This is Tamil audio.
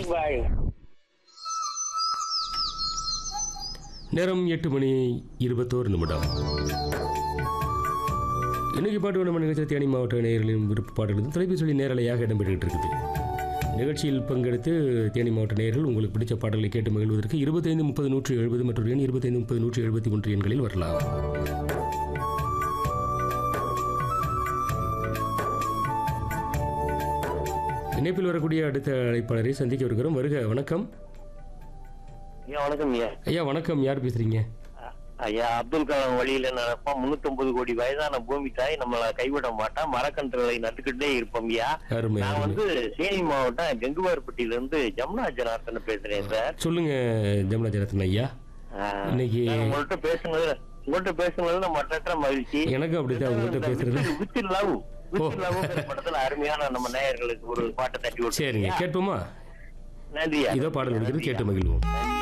மார்னிங் பாய் நேரம் எட்டு மணி இருபத்தோரு நிமிடம் இன்னைக்கு பாட்டு நம்ம நிகழ்ச்சி தேனி மாவட்ட நேயர்களின் விருப்ப பாடல்கள் தொலைபேசி நேரலையாக இடம்பெற்றுக்கிட்டு இருக்குது நிகழ்ச்சியில் பங்கெடுத்து தேனி மாவட்ட நேயர்கள் உங்களுக்கு பிடிச்ச பாடல்களை கேட்டு மகிழ்வதற்கு இருபத்தைந்து முப்பது நூற்றி எழுபது மற்றும் எண் இருபத்தைந்து முப்பது நூற்றி எழுபத்தி ஒன்று எண்களில் வரலாம் இணைப்பில் வரக்கூடிய அடுத்த அழைப்பாளரை சந்திக்க இருக்கிறோம் வருக வணக்கம் ஐயா வணக்கம் ஐயா ஐயா வணக்கம் யார் பேசுறீங்க அ- ஐயா அப்துல் கலாம் வழியில நடப்போம் முன்னூத்தொன்பது கோடி வயதான பூமி தாய் நம்மள கைவிட மாட்டா மரக்கன்றுகளை நட்டுக்கிட்டே இருப்போம் ஐயா அருமை நான் அருமை வந்து தேனி மாவட்டம் கங்குவார்பட்டியில இருந்து ஜமுனா ஜனார்த்தன் பேசுறேன் சார் சொல்லுங்க ஜமுனா ஜனத்தன் ஐயா ஆ, இன்னைக்கு நான் உங்கள்ட்ட பேசுனது உங்கள்ட்ட பேசுனது நம்ம மற்ற மகிழ்ச்சி எனக்கும் அப்படித்தான் உங்கள்கிட்ட பேசுறது வித் லவ் வித் லவ் படத்துல அருமையான நம்ம நேயர்களுக்கு ஒரு பாட்டை தட்டி விட்டு சரிங்க கேட்போமா நன்றியா இதோ பாடல் இருக்கிறது கேட்டு மகிழ்வோம் நன்றி